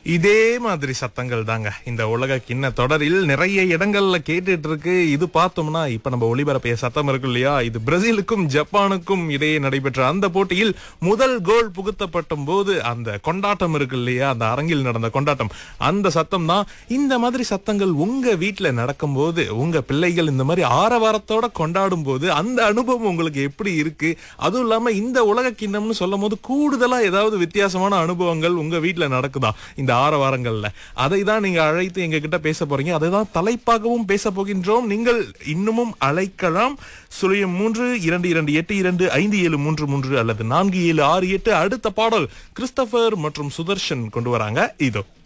இதே மாதிரி சத்தங்கள் தாங்க இந்த உலக கிண்ண தொடரில் நிறைய இடங்கள்ல கேட்டுட்டு இருக்கு இது பார்த்தோம்னா இப்ப நம்ம ஒளிபரப்பிய சத்தம் இருக்கு இல்லையா இது பிரேசிலுக்கும் ஜப்பானுக்கும் இடையே நடைபெற்ற அந்த போட்டியில் முதல் கோல் புகுத்தப்பட்ட போது அந்த கொண்டாட்டம் இருக்கு இல்லையா அந்த அரங்கில் நடந்த கொண்டாட்டம் அந்த சத்தம் தான் இந்த மாதிரி சத்தங்கள் உங்க வீட்டுல நடக்கும்போது உங்க பிள்ளைகள் இந்த மாதிரி ஆரவாரத்தோட கொண்டாடும் போது அந்த அனுபவம் உங்களுக்கு எப்படி இருக்கு அதுவும் இல்லாம இந்த உலக கிண்ணம்னு சொல்லும் போது கூடுதலா ஏதாவது வித்தியாசமான அனுபவங்கள் உங்க வீட்டுல நடக்குதா இந்த ஆரவாரங்கள்ல அதை தான் நீங்க அழைத்து எங்க கிட்ட பேச போறீங்க அதை தான் தலைப்பாகவும் பேச போகின்றோம் நீங்கள் இன்னமும் அழைக்கலாம் சுழியம் மூன்று இரண்டு இரண்டு எட்டு இரண்டு ஐந்து ஏழு மூன்று மூன்று அல்லது நான்கு ஏழு ஆறு எட்டு அடுத்த பாடல் கிறிஸ்டபர் மற்றும் சுதர்ஷன் கொண்டு வராங்க இதோ